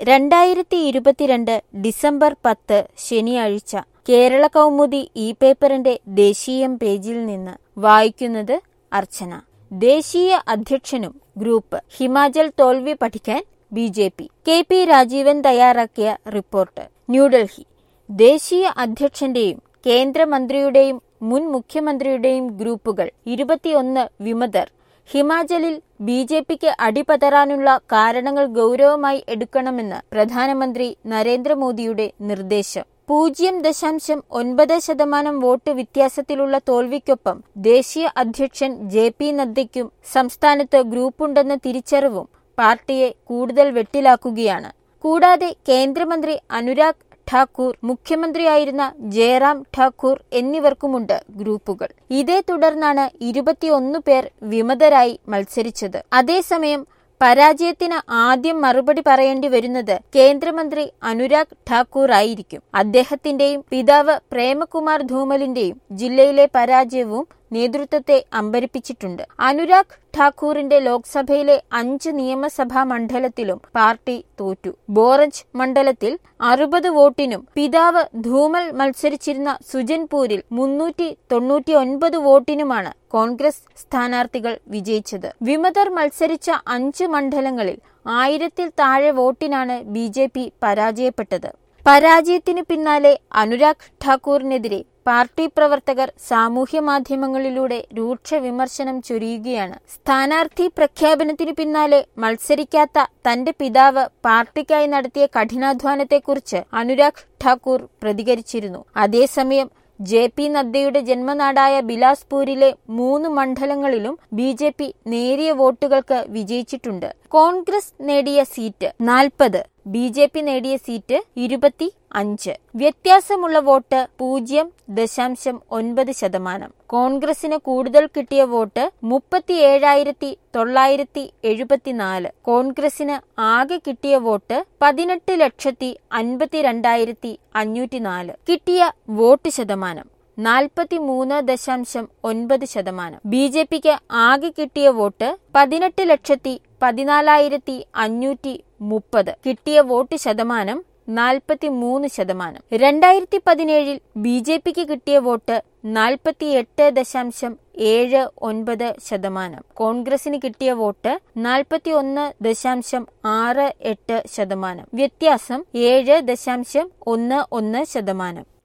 രണ്ടായിരത്തി ഇരുപത്തിരണ്ട് ഡിസംബർ പത്ത് ശനിയാഴ്ച കേരള കൗമുദി ഇ പേപ്പറിന്റെ ദേശീയം പേജിൽ നിന്ന് വായിക്കുന്നത് അർച്ചന ദേശീയ അധ്യക്ഷനും ഗ്രൂപ്പ് ഹിമാചൽ തോൽവി പഠിക്കാൻ B J P K P Rajeevan തയ്യാറാക്കിയ റിപ്പോർട്ട് ന്യൂഡൽഹി ദേശീയ അധ്യക്ഷന്റെയും കേന്ദ്രമന്ത്രിയുടെയും മുൻ മുഖ്യമന്ത്രിയുടെയും ഗ്രൂപ്പുകൾ ഇരുപത്തിയൊന്ന് വിമതർ ഹിമാചലിൽ ബി ജെ പിക്ക് അടിപതറാനുള്ള കാരണങ്ങൾ ഗൗരവമായി എടുക്കണമെന്ന് പ്രധാനമന്ത്രി നരേന്ദ്രമോദിയുടെ നിർദ്ദേശം പൂജ്യം ദശാംശം ഒൻപത് ശതമാനം വോട്ട് വ്യത്യാസത്തിലുള്ള തോൽവിക്കൊപ്പം ദേശീയ അധ്യക്ഷൻ ജെ പി നദ്ദയ്ക്കും സംസ്ഥാനത്ത് ഗ്രൂപ്പുണ്ടെന്ന തിരിച്ചറിവും പാർട്ടിയെ കൂടുതൽ വെട്ടിലാക്കുകയാണ് കൂടാതെ കേന്ദ്രമന്ത്രി അനുരാഗ് ഠാക്കൂർ മുഖ്യമന്ത്രിയായിരുന്ന ജയറാം ഠാക്കൂർ എന്നിവർക്കുമുണ്ട് ഗ്രൂപ്പുകൾ ഇതേ തുടർന്നാണ് ഇരുപത്തിയൊന്ന് പേർ വിമതരായി മത്സരിച്ചത് അതേസമയം പരാജയത്തിന് ആദ്യം മറുപടി പറയേണ്ടി വരുന്നത് കേന്ദ്രമന്ത്രി അനുരാഗ് ഠാക്കൂർ ആയിരിക്കും അദ്ദേഹത്തിന്റെയും പിതാവ് പ്രേമകുമാർ ധൂമലിന്റെയും ജില്ലയിലെ പരാജയവും നേതൃത്വത്തെ അമ്പരിപ്പിച്ചിട്ടുണ്ട് അനുരാഗ് ഠാക്കൂറിന്റെ ലോക്സഭയിലെ അഞ്ച് നിയമസഭാ മണ്ഡലത്തിലും പാർട്ടി തോറ്റു ബോറഞ്ച് മണ്ഡലത്തിൽ അറുപത് വോട്ടിനും പിതാവ് ധൂമൽ മത്സരിച്ചിരുന്ന സുജൻപൂരിൽ മുന്നൂറ്റി തൊണ്ണൂറ്റി ഒൻപത് വോട്ടിനുമാണ് കോൺഗ്രസ് സ്ഥാനാർത്ഥികൾ വിജയിച്ചത് വിമതർ മത്സരിച്ച അഞ്ച് മണ്ഡലങ്ങളിൽ ആയിരത്തിൽ താഴെ വോട്ടിനാണ് ബി പരാജയപ്പെട്ടത് പരാജയത്തിനു പിന്നാലെ അനുരാഗ് ഠാക്കൂറിനെതിരെ പാർട്ടി പ്രവർത്തകർ സാമൂഹ്യ മാധ്യമങ്ങളിലൂടെ രൂക്ഷ വിമർശനം ചൊരിയുകയാണ് സ്ഥാനാർത്ഥി പ്രഖ്യാപനത്തിനു പിന്നാലെ മത്സരിക്കാത്ത തന്റെ പിതാവ് പാർട്ടിക്കായി നടത്തിയ കഠിനാധ്വാനത്തെക്കുറിച്ച് അനുരാഗ് ഠാക്കൂർ പ്രതികരിച്ചിരുന്നു അതേസമയം ജെ പി നദ്ദയുടെ ജന്മനാടായ ബിലാസ്പൂരിലെ മൂന്ന് മണ്ഡലങ്ങളിലും ബി ജെ പി നേരിയ വോട്ടുകൾക്ക് വിജയിച്ചിട്ടുണ്ട് കോൺഗ്രസ് നേടിയ സീറ്റ് നാൽപ്പത് ബി ജെ പി നേടിയ സീറ്റ് ഇരുപത്തി അഞ്ച് വ്യത്യാസമുള്ള വോട്ട് പൂജ്യം ദശാംശം ഒൻപത് ശതമാനം കോൺഗ്രസിന് കൂടുതൽ കിട്ടിയ വോട്ട് മുപ്പത്തിയേഴായിരത്തി തൊള്ളായിരത്തി എഴുപത്തിനാല് കോൺഗ്രസിന് ആകെ കിട്ടിയ വോട്ട് പതിനെട്ട് ലക്ഷത്തി അൻപത്തിരണ്ടായിരത്തി അഞ്ഞൂറ്റിനാല് കിട്ടിയ വോട്ട് ശതമാനം നാൽപ്പത്തി മൂന്ന് ദശാംശം ഒൻപത് ശതമാനം ബി ജെ പിക്ക് ആകെ കിട്ടിയ വോട്ട് പതിനെട്ട് ലക്ഷത്തി പതിനാലായിരത്തി അഞ്ഞൂറ്റി മുപ്പത് കിട്ടിയ വോട്ട് ശതമാനം നാൽപ്പത്തി മൂന്ന് ശതമാനം രണ്ടായിരത്തി പതിനേഴിൽ ബി ജെ പിക്ക് കിട്ടിയ വോട്ട് നാൽപ്പത്തി എട്ട് ദശാംശം ഏഴ് ഒൻപത് ശതമാനം കോൺഗ്രസിന് കിട്ടിയ വോട്ട് നാൽപ്പത്തി ഒന്ന് ദശാംശം ആറ് എട്ട് ശതമാനം വ്യത്യാസം ഏഴ് ദശാംശം ഒന്ന് ഒന്ന് ശതമാനം